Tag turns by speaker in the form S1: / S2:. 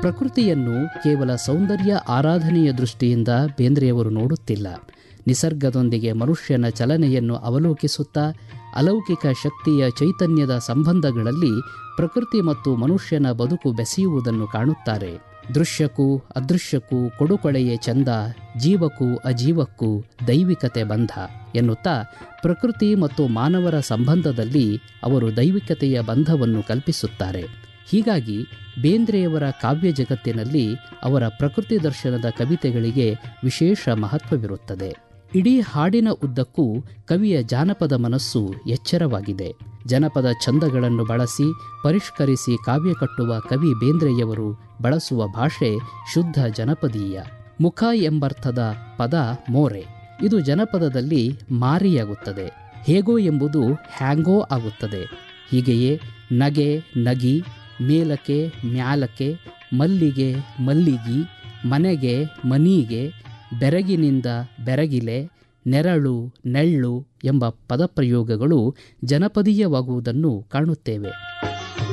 S1: ಪ್ರಕೃತಿಯನ್ನು ಕೇವಲ ಸೌಂದರ್ಯ ಆರಾಧನೆಯ ದೃಷ್ಟಿಯಿಂದ ಬೇಂದ್ರೆಯವರು ನೋಡುತ್ತಿಲ್ಲ ನಿಸರ್ಗದೊಂದಿಗೆ ಮನುಷ್ಯನ ಚಲನೆಯನ್ನು ಅವಲೋಕಿಸುತ್ತಾ ಅಲೌಕಿಕ ಶಕ್ತಿಯ ಚೈತನ್ಯದ ಸಂಬಂಧಗಳಲ್ಲಿ ಪ್ರಕೃತಿ ಮತ್ತು ಮನುಷ್ಯನ ಬದುಕು ಬೆಸೆಯುವುದನ್ನು ಕಾಣುತ್ತಾರೆ ದೃಶ್ಯಕ್ಕೂ ಅದೃಶ್ಯಕ್ಕೂ ಕೊಡುಕೊಳೆಯೇ ಚಂದ ಜೀವಕ್ಕೂ ಅಜೀವಕ್ಕೂ ದೈವಿಕತೆ ಬಂಧ ಎನ್ನುತ್ತಾ ಪ್ರಕೃತಿ ಮತ್ತು ಮಾನವರ ಸಂಬಂಧದಲ್ಲಿ ಅವರು ದೈವಿಕತೆಯ ಬಂಧವನ್ನು ಕಲ್ಪಿಸುತ್ತಾರೆ ಹೀಗಾಗಿ ಬೇಂದ್ರೆಯವರ ಕಾವ್ಯ ಜಗತ್ತಿನಲ್ಲಿ ಅವರ ಪ್ರಕೃತಿ ದರ್ಶನದ ಕವಿತೆಗಳಿಗೆ ವಿಶೇಷ ಮಹತ್ವವಿರುತ್ತದೆ ಇಡೀ ಹಾಡಿನ ಉದ್ದಕ್ಕೂ ಕವಿಯ ಜಾನಪದ ಮನಸ್ಸು ಎಚ್ಚರವಾಗಿದೆ ಜನಪದ ಛಂದಗಳನ್ನು ಬಳಸಿ ಪರಿಷ್ಕರಿಸಿ ಕಾವ್ಯ ಕಟ್ಟುವ ಕವಿ ಬೇಂದ್ರೆಯವರು ಬಳಸುವ ಭಾಷೆ ಶುದ್ಧ ಜನಪದೀಯ ಮುಖ ಎಂಬರ್ಥದ ಪದ ಮೋರೆ ಇದು ಜನಪದದಲ್ಲಿ ಮಾರಿಯಾಗುತ್ತದೆ ಹೇಗೋ ಎಂಬುದು ಹ್ಯಾಂಗೋ ಆಗುತ್ತದೆ ಹೀಗೆಯೇ ನಗೆ ನಗಿ ಮೇಲಕ್ಕೆ ಮ್ಯಾಲಕ್ಕೆ ಮಲ್ಲಿಗೆ ಮಲ್ಲಿಗಿ ಮನೆಗೆ ಮನೀಗೆ ಬೆರಗಿನಿಂದ ಬೆರಗಿಲೆ ನೆರಳು ನೆಳ್ಳು ಎಂಬ ಪದಪ್ರಯೋಗಗಳು ಜನಪದೀಯವಾಗುವುದನ್ನು ಕಾಣುತ್ತೇವೆ